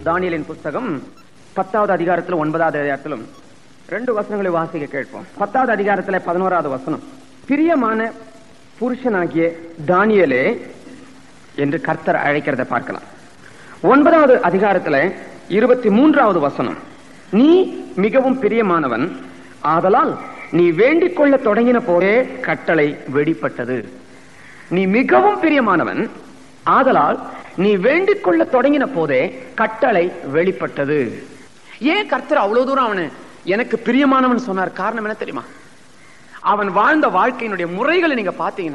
தானியலின் புஸ்தகம் பத்தாவது அதிகாரத்தில் ஒன்பதாவது அதிகாரத்திலும் ரெண்டு வசனங்களை வாசிக்க கேட்போம் பத்தாவது அதிகாரத்துல பதினோராவது வசனம் பிரியமான புருஷனாகிய தானியலே என்று கர்த்தர் அழைக்கிறத பார்க்கலாம் ஒன்பதாவது அதிகாரத்துல இருபத்தி மூன்றாவது வசனம் நீ மிகவும் பிரியமானவன் ஆதலால் நீ வேண்டிக் கொள்ள தொடங்கின போதே கட்டளை வெடிப்பட்டது நீ மிகவும் பிரியமானவன் ஆதலால் நீ வேண்டிக் கொள்ள தொடங்கின போதே கட்டளை வெளிப்பட்டது ஏன் கர்த்தர் அவ்வளவு தூரம் அவனு எனக்கு பிரியமானவன் சொன்னார் காரணம் என்ன தெரியுமா அவன் வாழ்ந்த வாழ்க்கையினுடைய முறைகளை நீங்க பாத்தீங்கன்னா